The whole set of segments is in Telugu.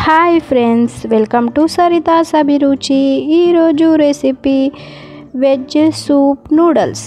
hi friends welcome to Saritha's Abhiruchi ఈరోజు recipe veg soup noodles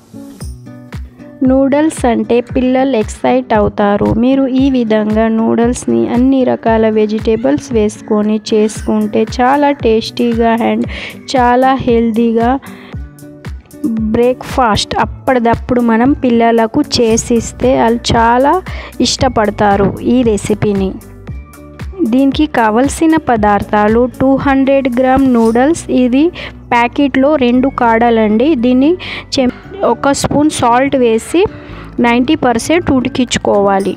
noodles అంటే పిల్లలు ఎక్సైట్ అవుతారు మీరు ఈ విధంగా నూడల్స్ని అన్ని రకాల వెజిటేబుల్స్ వేసుకొని చేసుకుంటే చాలా టేస్టీగా అండ్ చాలా హెల్తీగా బ్రేక్ఫాస్ట్ అప్పటిదప్పుడు మనం పిల్లలకు చేసిస్తే వాళ్ళు చాలా ఇష్టపడతారు ఈ రెసిపీని దీనికి కావలసిన పదార్థాలు టూ హండ్రెడ్ గ్రామ్ నూడల్స్ ఇది ప్యాకెట్లో రెండు కాడాలండి దీన్ని చెం ఒక స్పూన్ సాల్ట్ వేసి నైంటీ పర్సెంట్ ఉడికించుకోవాలి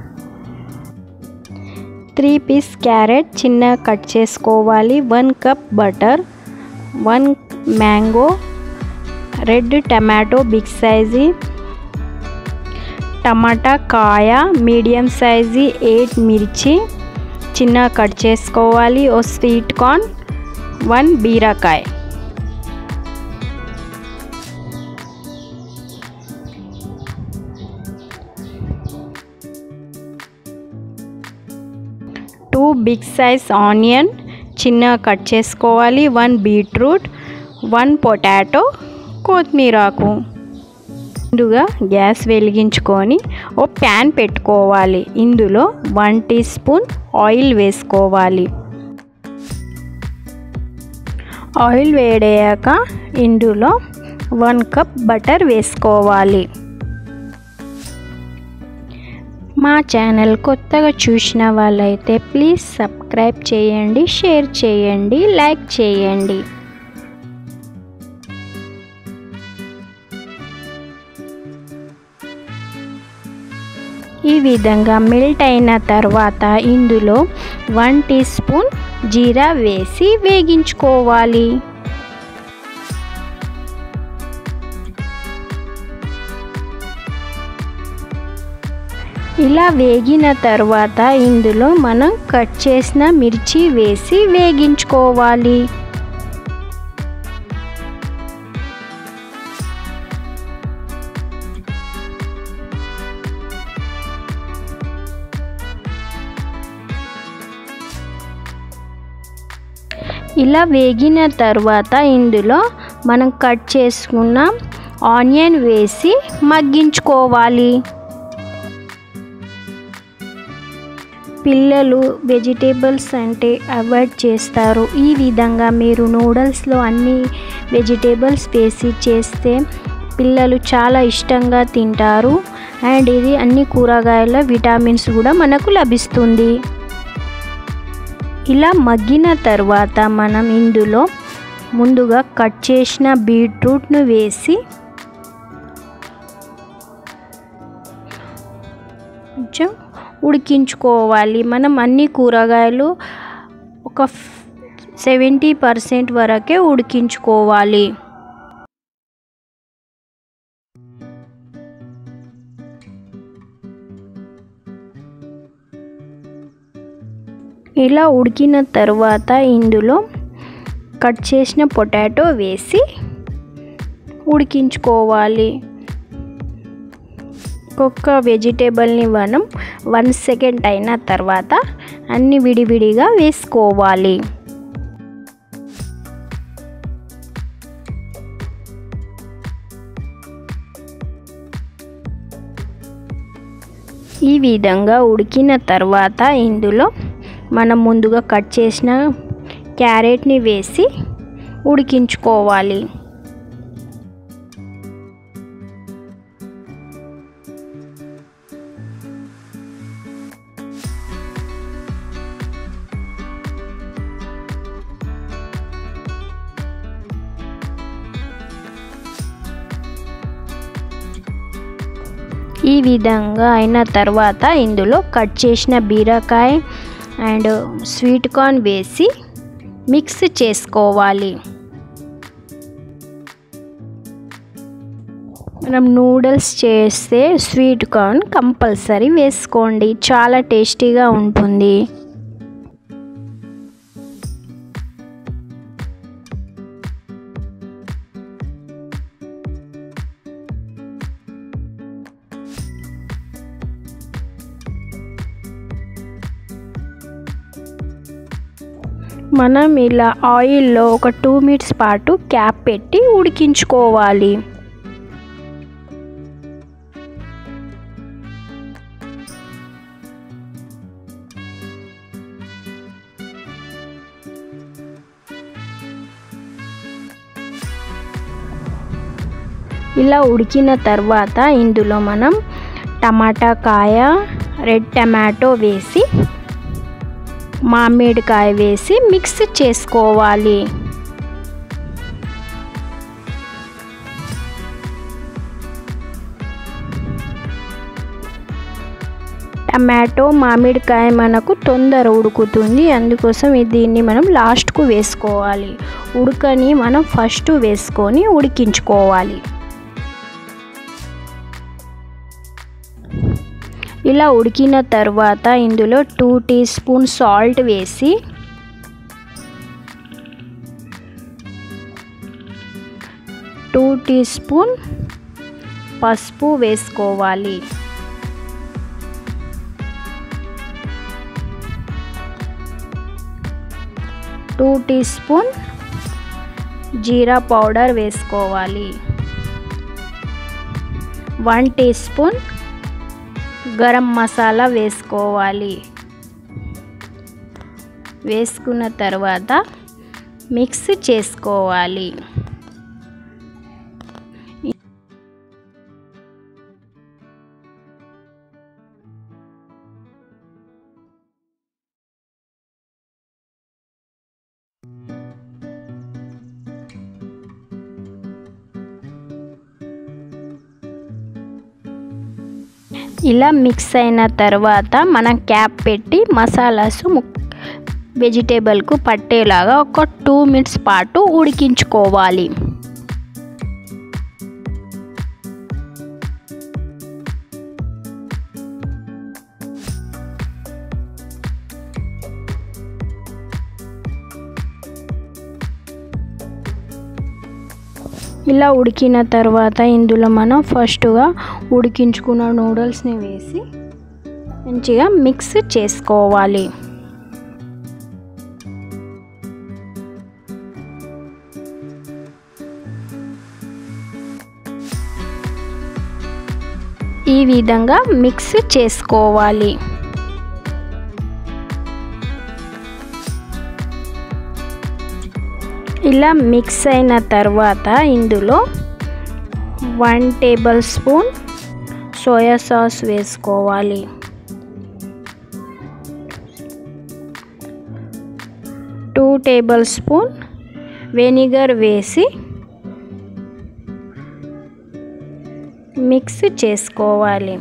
త్రీ పీస్ క్యారెట్ చిన్నగా కట్ చేసుకోవాలి one cup butter one mango red tomato big size టమాటా కాయ మీడియం సైజీ ఎయిట్ మిర్చి చిన్న కట్ చేసుకోవాలి ఓ స్వీట్ కార్న్ వన్ బీరకాయ టూ బిగ్ సైజ్ ఆనియన్ చిన్న కట్ చేసుకోవాలి వన్ బీట్రూట్ వన్ పొటాటో కొత్తిమీరాకు ముందుగా గ్యాస్ వెలిగించుకొని ఓ ప్యాన్ పెట్టుకోవాలి ఇందులో వన్ టీ స్పూన్ ఆయిల్ వేసుకోవాలి ఆయిల్ వేడయ్యాక ఇందులో వన్ కప్ బటర్ వేసుకోవాలి మా ఛానల్ కొత్తగా చూసిన వాళ్ళైతే ప్లీజ్ సబ్స్క్రైబ్ చేయండి షేర్ చేయండి లైక్ చేయండి ఈ విధంగా మెల్ట్ అయిన తర్వాత ఇందులో వన్ టీ స్పూన్ జీరా వేసి వేగించుకోవాలి ఇలా వేగిన తర్వాత ఇందులో మనం కట్ చేసిన మిర్చి వేసి వేగించుకోవాలి ఇలా వేగిన తర్వాత ఇందులో మనం కట్ చేసుకున్న ఆనియన్ వేసి మగ్గించుకోవాలి పిల్లలు వెజిటేబుల్స్ అంటే అవాయిడ్ చేస్తారు ఈ విధంగా మీరు నూడిల్స్లో అన్ని వెజిటేబుల్స్ వేసి చేస్తే పిల్లలు చాలా ఇష్టంగా తింటారు అండ్ ఇది అన్ని కూరగాయల విటామిన్స్ కూడా మనకు లభిస్తుంది ఇలా మగ్గిన తర్వాత మనం ఇందులో ముందుగా కట్ చేసిన బీట్రూట్ను వేసి కొంచెం ఉడికించుకోవాలి మనం అన్ని కూరగాయలు ఒక సెవెంటీ పర్సెంట్ వరకే ఉడికించుకోవాలి ఇలా ఉడికిన తర్వాత ఇందులో కట్ చేసిన పొటాటో వేసి ఉడికించుకోవాలి ఒక్కొక్క వెజిటేబుల్ని మనం వన్ సెకండ్ అయిన తర్వాత అన్ని విడివిడిగా వేసుకోవాలి ఈ విధంగా ఉడికిన తర్వాత ఇందులో మనం ముందుగా కట్ చేసిన క్యారెట్ని వేసి ఉడికించుకోవాలి ఈ విధంగా అయిన తర్వాత ఇందులో కట్ చేసిన బీరకాయ అండ్ స్వీట్ కార్న్ వేసి మిక్స్ చేసుకోవాలి మనం నూడిల్స్ చేస్తే స్వీట్ కార్న్ కంపల్సరీ వేసుకోండి చాలా టేస్టీగా ఉంటుంది మనం ఇలా ఆయిల్లో ఒక టూ మినిట్స్ పాటు క్యాప్ పెట్టి ఉడికించుకోవాలి ఇలా ఉడికిన తర్వాత ఇందులో మనం టమాటా కాయ రెడ్ టమాటో వేసి మామిడికాయ వేసి మిక్స్ చేసుకోవాలి టమాటో మామిడికాయ మనకు తొందర ఉడుకుతుంది అందుకోసం దీన్ని మనం లాస్ట్కు వేసుకోవాలి ఉడకని మనం ఫస్ట్ వేసుకొని ఉడికించుకోవాలి ఇలా ఉడికిన తర్వాత ఇందులో టూ టీ స్పూన్ సాల్ట్ వేసి టూ టీ స్పూన్ పసుపు వేసుకోవాలి టూ టీ స్పూన్ జీరా పౌడర్ వేసుకోవాలి one teaspoon garam masala వేసుకోవాలి వేసుకున్న తర్వాత మిక్స్ చేసుకోవాలి ఇలా మిక్స్ అయిన తర్వాత మనం క్యాప్ పెట్టి మసాలాస్ వెజిటేబుల్కు పట్టేలాగా ఒక టూ మినిట్స్ పాటు ఉడికించుకోవాలి ఇలా ఉడికిన తర్వాత ఇందులో మనం ఫస్ట్గా ఉడికించుకున్న నూడిల్స్ని వేసి మంచిగా మిక్స్ చేసుకోవాలి ఈ విధంగా మిక్స్ చేసుకోవాలి ఇలా మిక్స్ అయిన తర్వాత ఇందులో one tablespoon soya sauce వేసుకోవాలి టూ టేబుల్ స్పూన్ వెనిగర్ వేసి మిక్స్ చేసుకోవాలి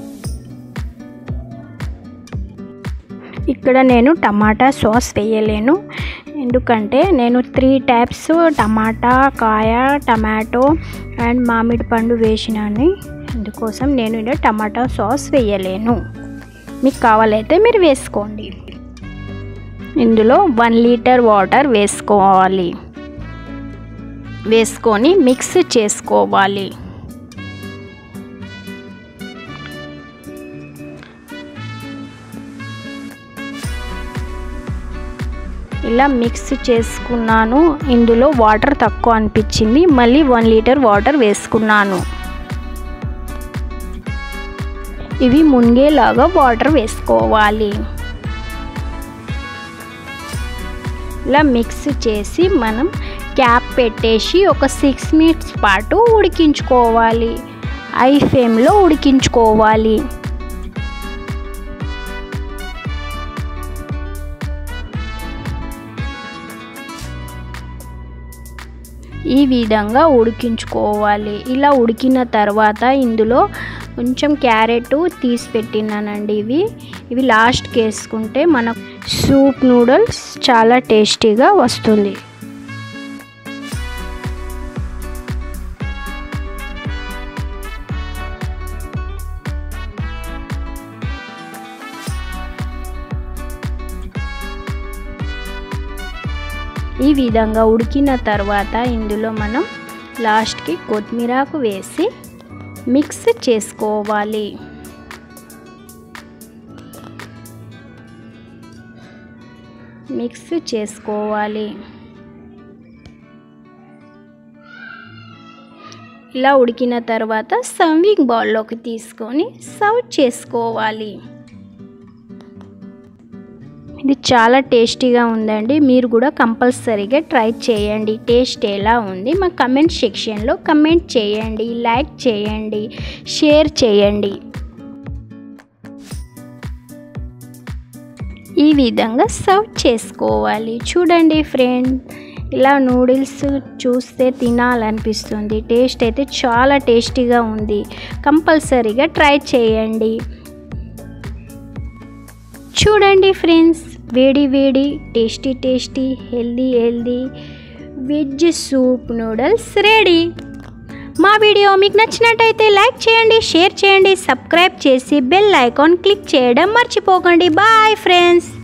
ఇక్కడ నేను టమాటా సాస్ వేయలేను ఎందుకంటే నేను త్రీ టైప్స్ టమాటా కాయ టమాటో అండ్ మామిడి పండు వేసినాను అందుకోసం నేను ఇక్కడ టమాటా సాస్ వేయలేను మీకు కావాలైతే మీరు వేసుకోండి ఇందులో వన్ లీటర్ వాటర్ వేసుకోవాలి వేసుకొని మిక్స్ చేసుకోవాలి ఇలా మిక్స్ చేసుకున్నాను ఇందులో వాటర్ తక్కువ అనిపించింది మళ్ళీ వన్ లీటర్ వాటర్ వేసుకున్నాను ఇవి మునిగేలాగా వాటర్ వేసుకోవాలి ఇలా మిక్స్ చేసి మనం క్యాప్ పెట్టేసి ఒక సిక్స్ మినిట్స్ పాటు ఉడికించుకోవాలి ఐ ఫ్లేమ్లో ఉడికించుకోవాలి ఈ విధంగా ఉడికించుకోవాలి ఇలా ఉడికిన తర్వాత ఇందులో కొంచెం క్యారెట్ తీసి పెట్టినానండి ఇవి ఇవి లాస్ట్కి వేసుకుంటే మన సూప్ నూడిల్స్ చాలా టేస్టీగా వస్తుంది ఈ విధంగా ఉడికిన తర్వాత ఇందులో మనం లాస్ట్కి కొత్తిమీరాకు వేసి మిక్స్ చేసుకోవాలి మిక్స్ చేసుకోవాలి ఇలా ఉడికిన తర్వాత సర్వింగ్ బౌల్లోకి తీసుకొని సర్వ్ చేసుకోవాలి ఇది చాలా టేస్టీగా ఉందండి మీరు కూడా కంపల్సరీగా ట్రై చేయండి టేస్ట్ ఎలా ఉంది మా కమెంట్ సెక్షన్లో కమెంట్ చేయండి లైక్ చేయండి షేర్ చేయండి ఈ విధంగా సర్వ్ చేసుకోవాలి చూడండి ఫ్రెండ్ ఇలా నూడిల్స్ చూస్తే తినాలనిపిస్తుంది టేస్ట్ అయితే చాలా టేస్టీగా ఉంది కంపల్సరీగా ట్రై చేయండి చూడండి ఫ్రెండ్స్ వేడి వేడి tasty tasty healthy healthy veg soup noodles ready మా వీడియో మీకు నచ్చినట్టయితే లైక్ చేయండి షేర్ చేయండి సబ్స్క్రైబ్ చేసి బెల్ ఐకాన్ క్లిక్ చేయడం మర్చిపోకండి బాయ్ ఫ్రెండ్స్